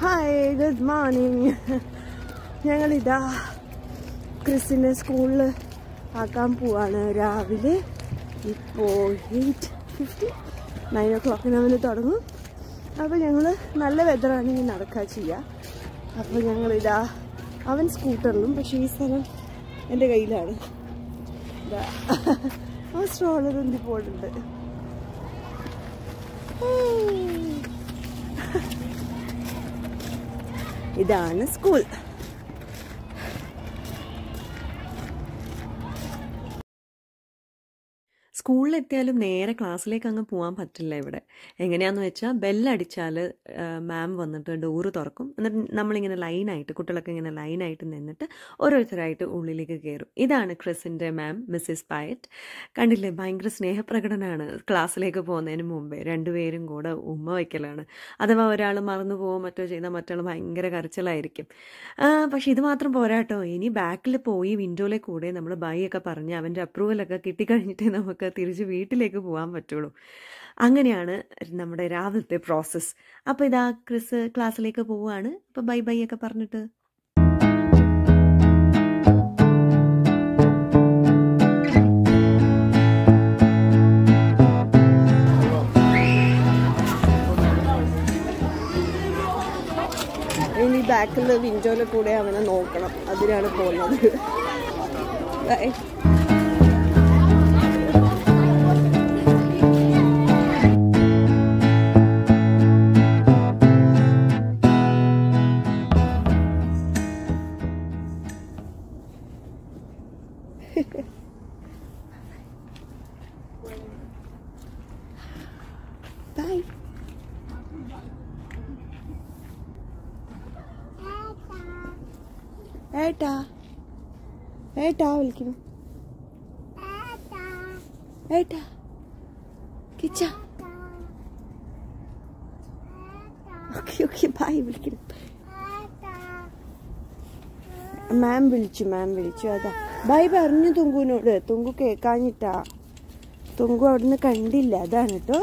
Hi good morning ഞങ്ങളിതാ ക്രിസിനെ സ്കൂളിൽ ആക്കാൻ പോവാണ് രാവിലെ ഇപ്പോൾ എയ്റ്റ് ഫിഫ്റ്റി നയൻ ഓ ക്ലോക്കിന് അവന് തുടങ്ങും അപ്പോൾ ഞങ്ങൾ നല്ല വെതറാണെങ്കിൽ നടക്കുക ചെയ്യുക അപ്പോൾ ഞങ്ങളിതാ അവൻ സ്കൂട്ടറിലും പക്ഷേ ഈ സ്ഥലം എൻ്റെ കയ്യിലാണ് ഇതാ ആ സ്ട്രോളർ എന്തി പോയിട്ടുണ്ട് ഇതാണ് സ്കൂൾ സ്കൂളിലെത്തിയാലും നേരെ ക്ലാസ്സിലേക്ക് അങ്ങ് പോകാൻ പറ്റില്ല ഇവിടെ എങ്ങനെയാന്ന് വെച്ചാൽ ബെല്ലടിച്ചാൽ മാം വന്നിട്ട് ഡോറ് തുറക്കും എന്നിട്ട് നമ്മളിങ്ങനെ ലൈനായിട്ട് കുട്ടികളൊക്കെ ഇങ്ങനെ ലൈനായിട്ട് നിന്നിട്ട് ഓരോരുത്തരായിട്ട് ഉള്ളിലേക്ക് കയറും ഇതാണ് ക്രിസിൻ്റെ മാം മിസ്സിസ് പയറ്റ് കണ്ടില്ലേ ഭയങ്കര സ്നേഹപ്രകടനമാണ് ക്ലാസ്സിലേക്ക് പോകുന്നതിന് മുമ്പേ രണ്ടുപേരും കൂടെ ഉമ്മ വയ്ക്കലാണ് അഥവാ ഒരാൾ മറന്നു പോകുമോ മറ്റോ ചെയ്താൽ മറ്റാൾ ഭയങ്കര കരച്ചിലായിരിക്കും ആ, പക്ഷെ ഇത് മാത്രം പോരാട്ടോ ഇനി ബാക്കിൽ പോയി വിൻഡോയിലെ കൂടെ നമ്മൾ ബൈ ഒക്കെ പറഞ്ഞ് അവൻ്റെ അപ്രൂവലൊക്കെ കിട്ടിക്കഴിഞ്ഞിട്ടേ നമുക്ക് തിരിച്ച് വീട്ടിലേക്ക് പോകാൻ പറ്റുള്ളൂ അങ്ങനെയാണ് നമ്മുടെ രാവിലത്തെ പ്രോസസ്സ് അപ്പോൾ ഇതാ ക്രിസ് ക്ലാസ്സിലേക്ക് പോവുകയാണ് അപ്പോൾ ബൈ ബൈ ഒക്കെ പറഞ്ഞിട്ട് ഇനി ബാക്കിൽ വിൻഡോയിൽ കൂടെ അവനെ നോക്കണം അതിനാണ് പോകുന്നത് Bye. Bye. ഏട്ടാ ഏട്ടാ വിളിക്കുന്നു ഏട്ടാ കിച്ച ഓക്കെ ഓക്കെ ബായ് വിളിക്കുന്നു മാം വിളിച്ചു മാം വിളിച്ചു അതാ ബൈ പറഞ്ഞു തുങ്കുവിനോട് തുങ്കു കേക്കാഞ്ഞിട്ടാ തുങ്കു അവിടുന്ന് കണ്ടില്ല അതാണ് കേട്ടോ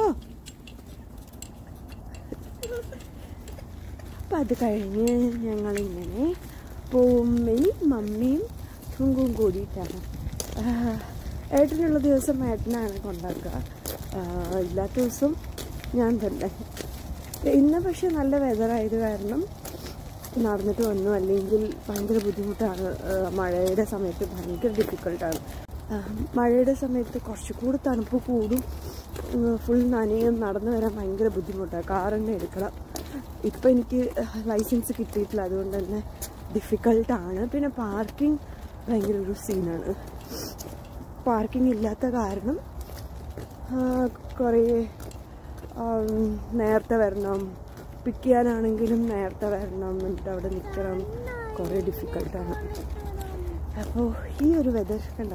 അപ്പം അത് കഴിഞ്ഞ് ഞങ്ങളിങ്ങനെ ഉമ്മയും മമ്മിയും തുങ്കും കൂടിയിട്ടാണ് ആഹ് ഏട്ടനുള്ള ദിവസം ഏട്ടനാണ് കൊണ്ടാക്കുക ആഹ് ഇല്ലാത്ത ദിവസം ഞാൻ തന്നെ ഇന്ന് പക്ഷെ നല്ല വെതറായത് കാരണം നടന്നിട്ട് വന്നു അല്ലെങ്കിൽ ഭയങ്കര ബുദ്ധിമുട്ടാണ് ആഹ് മഴയുടെ സമയത്ത് ഭയങ്കര ഡിഫിക്കൽട്ടാണ് മഴയുടെ സമയത്ത് കുറച്ചുകൂടി തണുപ്പ് കൂടും ഫുൾ നനയും നടന്നു വരാൻ ഭയങ്കര ബുദ്ധിമുട്ടാണ് കാർ തന്നെ എടുക്കണം ഇപ്പം എനിക്ക് ലൈസൻസ് കിട്ടിയിട്ടില്ല അതുകൊണ്ട് തന്നെ ഡിഫിക്കൽട്ടാണ് പിന്നെ പാർക്കിംഗ് ഭയങ്കര ഒരു സീനാണ് പാർക്കിംഗ് ഇല്ലാത്ത കാരണം കുറേ നേരത്തെ വരണം പിക്ക് ചെയ്യാനാണെങ്കിലും നേരത്തെ വരണം എന്നിട്ട് അവിടെ നിൽക്കണം കുറേ ഡിഫിക്കൽട്ടാണ് അപ്പോൾ ഈ ഒരു വെതർ കണ്ട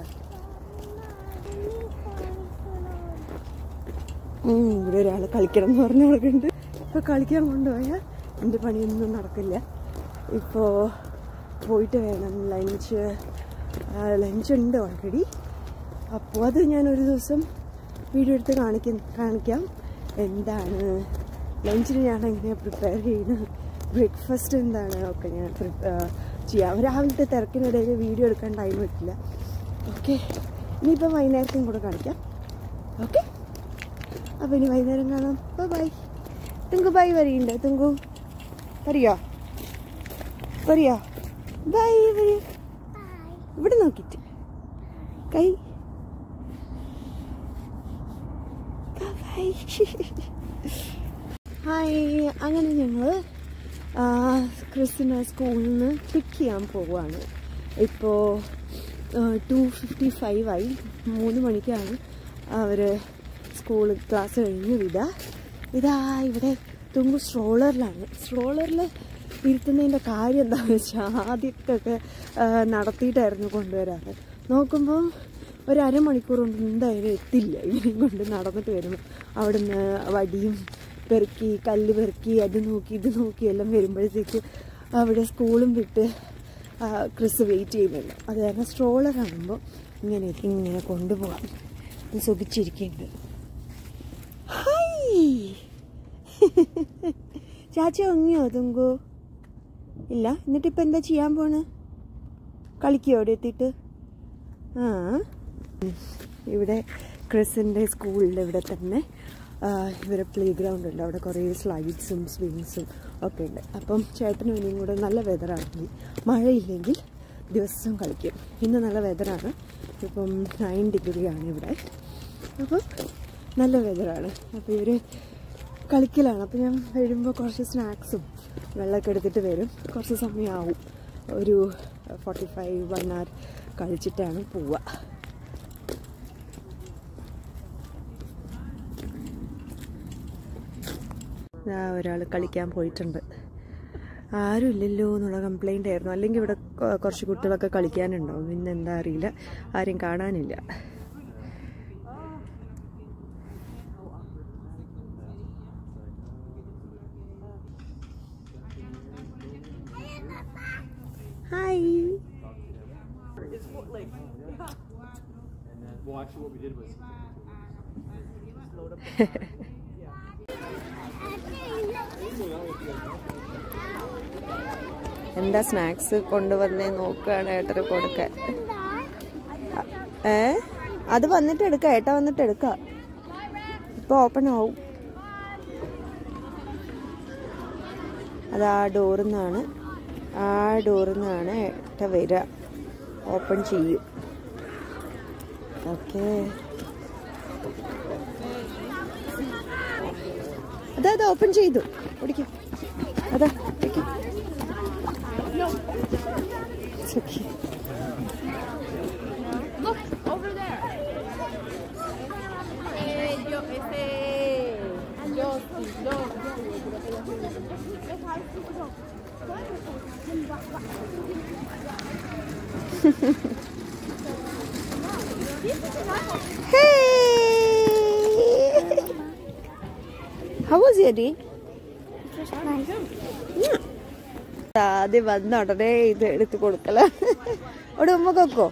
ഇവിടെ ഒരാൾ കളിക്കണം എന്ന് പറഞ്ഞു കൊടുക്കുന്നുണ്ട് ഇപ്പോൾ കളിക്കാൻ കൊണ്ടുപോയാൽ എൻ്റെ പണിയൊന്നും നടക്കില്ല ഇപ്പോൾ പോയിട്ട് വേണം ലഞ്ച് ലഞ്ച് ഉണ്ട് ഓൾറെഡി അപ്പോൾ അത് ഞാൻ ഒരു ദിവസം വീഡിയോ എടുത്ത് കാണിക്ക കാണിക്കാം എന്താണ് ലഞ്ചിന് ഞാൻ എങ്ങനെയാണ് പ്രിപ്പയർ ചെയ്യുന്നത് ബ്രേക്ക്ഫാസ്റ്റ് എന്താണ് ഒക്കെ ഞാൻ ചെയ്യാം രാവിലത്തെ തിരക്കിനിടയിൽ വീഡിയോ എടുക്കാൻ ടൈം പറ്റില്ല ഓക്കെ ഇനിയിപ്പോൾ വൈകുന്നേരത്തെയും കൂടെ കാണിക്കാം ഓക്കെ അപ്പോൾ ഇനി വൈകുന്നേരം കാണാം ബൈ തുങ്കു ബൈ വരിയുണ്ട് തുങ്കു വരിയോ വരിയോ ബൈ വരിയോ ഇവിടെ നോക്കിയിട്ട് കൈ ഹായ് അങ്ങനെ ഞങ്ങൾ ക്രിസ്ത്യന സ്കൂളിൽ നിന്ന് പിക്ക് ചെയ്യാൻ പോവുകയാണ് ഇപ്പോൾ ടു ഫിഫ്റ്റി ഫൈവ് ആയി മൂന്ന് മണിക്കാണ് അവർ സ്കൂൾ ക്ലാസ് കഴിഞ്ഞ് വിടുക ഇതാ ഇവിടെ തുമ്പ് സ്ട്രോളറിലാണ് സ്ട്രോളറിൽ ഇരുത്തുന്നതിൻ്റെ കാര്യം എന്താണെന്ന് വെച്ചാൽ ആദ്യമൊക്കെ നടത്തിയിട്ടായിരുന്നു കൊണ്ടുവരാറ് നോക്കുമ്പോൾ ഒരു അരമണിക്കൂർ കൊണ്ട് എന്തായാലും എത്തില്ല ഇവനെയും കൊണ്ട് നടന്നിട്ട് വരുമ്പോൾ അവിടുന്ന് വടിയും പെറുക്കി കല്ല് പെറുക്കി അത് നോക്കി ഇത് നോക്കി എല്ലാം വരുമ്പോഴത്തേക്ക് അവിടെ സ്കൂളും വിട്ട് ആ, ക്രിസ് വെയിറ്റ് ചെയ്യുന്നുണ്ട് അത് കാരണം സ്ട്രോളർ കാണുമ്പോൾ ഇങ്ങനെ ഇങ്ങനെ കൊണ്ടുപോകാം സുഖിച്ചിരിക്കുന്നുണ്ട് ഹായ് ചാച്ച ഒങ്ങിയോ തുങ്കു ഇല്ല എന്നിട്ട് ഇപ്പം എന്താ ചെയ്യാൻ പോണ് കളിക്കോ അവിടെ എത്തിയിട്ട് ആ ഉം. ഇവിടെ ക്രിസിൻ്റെ സ്കൂളിൻ്റെ ഇവിടെ തന്നെ ആ, ഇവരെ പ്ലേ ഗ്രൗണ്ട് ഉണ്ട് അവിടെ കുറേ സ്ലൈഡ്സും സ്വിങ്സും ഒക്കെ ഉണ്ട് അപ്പം ചേട്ടനും ഇനിയും കൂടെ നല്ല വെതറാണെങ്കിൽ മഴയില്ലെങ്കിൽ ദിവസം കളിക്കും ഇന്ന് നല്ല വെതറാണ് ഇപ്പം നയൻ ഡിഗ്രിയാണ് ഇവിടെ അപ്പം നല്ല വെതറാണ് അപ്പോൾ ഇവർ കളിക്കലാണ് അപ്പോൾ ഞാൻ വരുമ്പോൾ കുറച്ച് സ്നാക്സും വെള്ളമൊക്കെ എടുത്തിട്ട് വരും കുറച്ച് സമയമാവും ഒരു ഫോർട്ടി ഫൈവ് വൺ അവർ കളിച്ചിട്ടാണ് പോവുക ഒരാൾ കളിക്കാൻ പോയിട്ടുണ്ട് ആരും ഇല്ലല്ലോ എന്നുള്ള കംപ്ലൈൻ്റ് ആയിരുന്നു അല്ലെങ്കിൽ ഇവിടെ കൊ- കുറച്ച് കുട്ടികളൊക്കെ കളിക്കാനുണ്ടാവും പിന്നെ എന്താ അറിയില്ല ആരും കാണാനില്ല hi Well, actually, what we did was എന്താ സ്നാക്സ് കൊണ്ടുവന്നേ നോക്കുകയാണ് ഏട്ടന് കൊടുക്കാൻ ഏ അത് വന്നിട്ട് എടുക്കാം ഏട്ട വന്നിട്ട് എടുക്കാം ഇപ്പൊ ഓപ്പൺ ആവും അത് ആ ഡോറിൽ നിന്നാണ് ആ ഡോറിൽ നിന്നാണ് ഏട്ട വരിക ഓപ്പൺ ചെയ്യും ഓക്കേ അതാ അത് ഓപ്പൺ ചെയ്തു പിടിക്കും അതാ പിടിക്കും It's okay. Hey! How was your day? ആദ്യം വന്ന ഉടനെ ഇത് എടുത്ത് കൊടുക്കല അവിടെ ഉമ്മ കൊക്കോ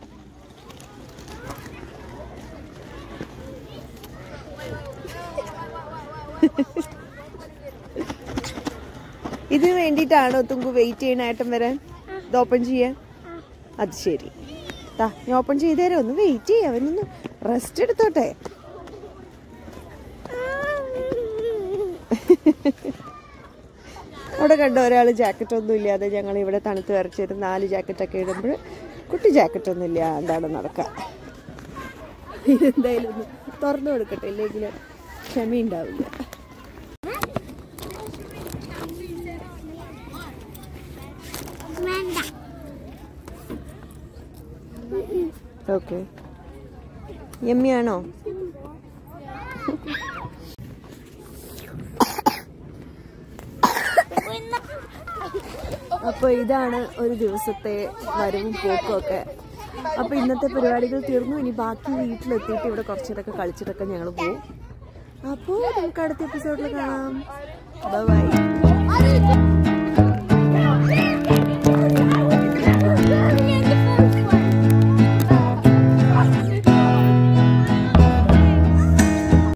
ഇതിന് വേണ്ടിയിട്ടാണോ തുങ്കു വെയിറ്റ് ചെയ്യണ ഏട്ടൻ വരാൻ ഇത് ഓപ്പൺ ചെയ്യാൻ അത് ശരി താ ഞാൻ ഓപ്പൺ ചെയ്ത് തരാം ഒന്ന് വെയിറ്റ് ചെയ്യാം അവനൊന്ന് റെസ്റ്റ് എടുത്തോട്ടെ അവിടെ കണ്ട ഒരാൾ ജാക്കറ്റ് ഒന്നും ഇല്ലാതെ ഞങ്ങൾ ഇവിടെ തണുത്ത് വരച്ചിട്ട് നാല് ജാക്കറ്റൊക്കെ ഇടുമ്പോൾ കുട്ടി ജാക്കറ്റ് ഒന്നും ഇല്ല എന്താണ് നടക്കുക ഇതെന്തായാലും ഒന്ന് തുറന്നു കൊടുക്കട്ടെ ഇല്ലെങ്കിൽ ക്ഷമയുണ്ടാവില്ല ഓക്കെ യമ്മിയാണോ അപ്പോൾ ഇതാണ് ഒരു ദിവസത്തെ വരവും പോക്കും ഒക്കെ അപ്പോൾ ഇന്നത്തെ പരിപാടികൾ തീർന്നു ഇനി ബാക്കി വീട്ടിലെത്തിയിട്ട് ഇവിടെ കുറച്ചേരൊക്കെ കളിച്ചിട്ടൊക്കെ ഞങ്ങൾ പോകും അപ്പോൾ നമുക്ക് അടുത്ത എപ്പിസോഡിൽ കാണാം ബൈ